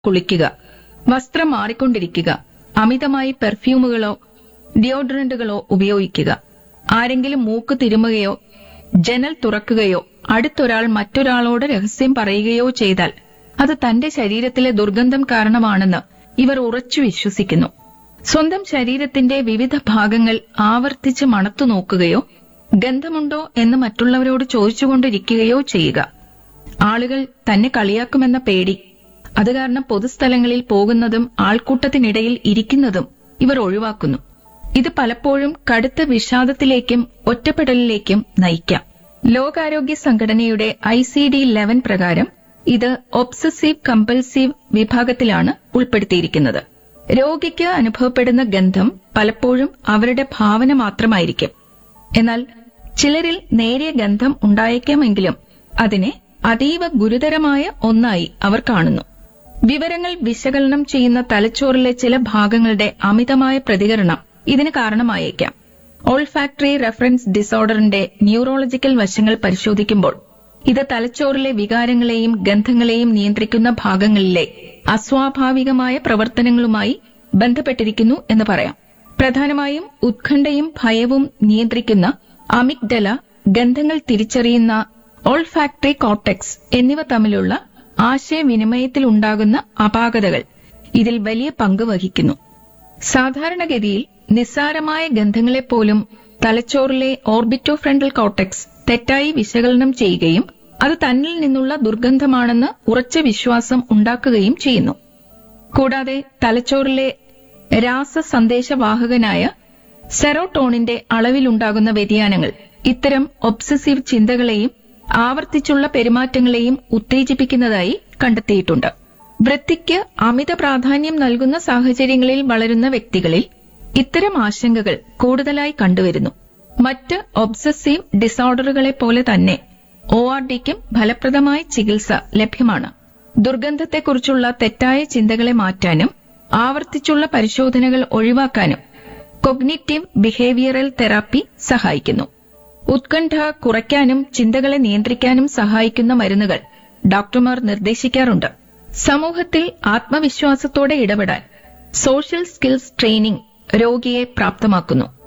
കുളിക്കുക വസ്ത്രം മാറിക്കൊണ്ടിരിക്കുക അമിതമായി പെർഫ്യൂമുകളോ ഡിയോഡ്രന്റുകളോ ഉപയോഗിക്കുക ആരെങ്കിലും മൂക്ക് തിരുമുകയോ ജനൽ തുറക്കുകയോ അടുത്തൊരാൾ മറ്റൊരാളോട് രഹസ്യം പറയുകയോ ചെയ്താൽ അത് തന്റെ ശരീരത്തിലെ ദുർഗന്ധം കാരണമാണെന്ന് ഇവർ ഉറച്ചു വിശ്വസിക്കുന്നു സ്വന്തം ശരീരത്തിന്റെ വിവിധ ഭാഗങ്ങൾ ആവർത്തിച്ച് മണത്തു നോക്കുകയോ ഗന്ധമുണ്ടോ എന്ന് മറ്റുള്ളവരോട് ചോദിച്ചുകൊണ്ടിരിക്കുകയോ ചെയ്യുക ആളുകൾ തന്നെ കളിയാക്കുമെന്ന പേടി അത് കാരണം പൊതുസ്ഥലങ്ങളിൽ പോകുന്നതും ആൾക്കൂട്ടത്തിനിടയിൽ ഇരിക്കുന്നതും ഇവർ ഒഴിവാക്കുന്നു ഇത് പലപ്പോഴും കടുത്ത വിഷാദത്തിലേക്കും ഒറ്റപ്പെടലിലേക്കും നയിക്കാം ലോകാരോഗ്യ സംഘടനയുടെ ഐ സി ഡി ലെവൻ പ്രകാരം ഇത് ഒബ്സസീവ് കമ്പൽസീവ് വിഭാഗത്തിലാണ് ഉൾപ്പെടുത്തിയിരിക്കുന്നത് രോഗിക്ക് അനുഭവപ്പെടുന്ന ഗന്ധം പലപ്പോഴും അവരുടെ ഭാവന മാത്രമായിരിക്കും എന്നാൽ ചിലരിൽ നേരിയ ഗന്ധം ഉണ്ടായേക്കാമെങ്കിലും അതിനെ അതീവ ഗുരുതരമായ ഒന്നായി അവർ കാണുന്നു വിവരങ്ങൾ വിശകലനം ചെയ്യുന്ന തലച്ചോറിലെ ചില ഭാഗങ്ങളുടെ അമിതമായ പ്രതികരണം ഇതിന് കാരണമായേക്കാം ഓൾഫാക്ടറി റെഫറൻസ് ഡിസോർഡറിന്റെ ന്യൂറോളജിക്കൽ വശങ്ങൾ പരിശോധിക്കുമ്പോൾ ഇത് തലച്ചോറിലെ വികാരങ്ങളെയും ഗന്ധങ്ങളെയും നിയന്ത്രിക്കുന്ന ഭാഗങ്ങളിലെ അസ്വാഭാവികമായ പ്രവർത്തനങ്ങളുമായി ബന്ധപ്പെട്ടിരിക്കുന്നു എന്ന് പറയാം പ്രധാനമായും ഉത്കണ്ഠയും ഭയവും നിയന്ത്രിക്കുന്ന അമിഗ്ഡല ഗന്ധങ്ങൾ തിരിച്ചറിയുന്ന ഓൾഫാക്ടറി കോർട്ടെക്സ് എന്നിവ തമ്മിലുള്ള ആശയവിനിമയത്തിലുണ്ടാകുന്ന അപാകതകൾ ഇതിൽ വലിയ പങ്ക് വഹിക്കുന്നു സാധാരണഗതിയിൽ നിസ്സാരമായ ഗന്ധങ്ങളെപ്പോലും തലച്ചോറിലെ ഓർബിറ്റോ ഫ്രണ്ടൽ കോർട്ടെക്സ് തെറ്റായി വിശകലനം ചെയ്യുകയും അത് തന്നിൽ നിന്നുള്ള ദുർഗന്ധമാണെന്ന് ഉറച്ച വിശ്വാസം ഉണ്ടാക്കുകയും ചെയ്യുന്നു കൂടാതെ തലച്ചോറിലെ രാസസന്ദേശവാഹകനായ സെറോട്ടോണിന്റെ അളവിലുണ്ടാകുന്ന വ്യതിയാനങ്ങൾ ഇത്തരം ഒബ്സസീവ് ചിന്തകളെയും ആവർത്തിച്ചുള്ള പെരുമാറ്റങ്ങളെയും ഉത്തേജിപ്പിക്കുന്നതായി കണ്ടെത്തിയിട്ടുണ്ട് വൃത്തിക്ക് അമിത പ്രാധാന്യം നൽകുന്ന സാഹചര്യങ്ങളിൽ വളരുന്ന വ്യക്തികളിൽ ഇത്തരം ആശങ്കകൾ കൂടുതലായി കണ്ടുവരുന്നു മറ്റ് ഒബ്സസീവ് ഡിസോർഡറുകളെ പോലെ തന്നെ ഒ ആർ ഡിക്കും ഫലപ്രദമായ ചികിത്സ ലഭ്യമാണ് ദുർഗന്ധത്തെക്കുറിച്ചുള്ള തെറ്റായ ചിന്തകളെ മാറ്റാനും ആവർത്തിച്ചുള്ള പരിശോധനകൾ ഒഴിവാക്കാനും കൊഗ്നിറ്റീവ് ബിഹേവിയറൽ തെറാപ്പി സഹായിക്കുന്നു ഉത്കണ്ഠ കുറയ്ക്കാനും ചിന്തകളെ നിയന്ത്രിക്കാനും സഹായിക്കുന്ന മരുന്നുകൾ ഡോക്ടർമാർ നിർദ്ദേശിക്കാറുണ്ട് സമൂഹത്തിൽ ആത്മവിശ്വാസത്തോടെ ഇടപെടാൻ സോഷ്യൽ സ്കിൽസ് ട്രെയിനിംഗ് രോഗിയെ പ്രാപ്തമാക്കുന്നു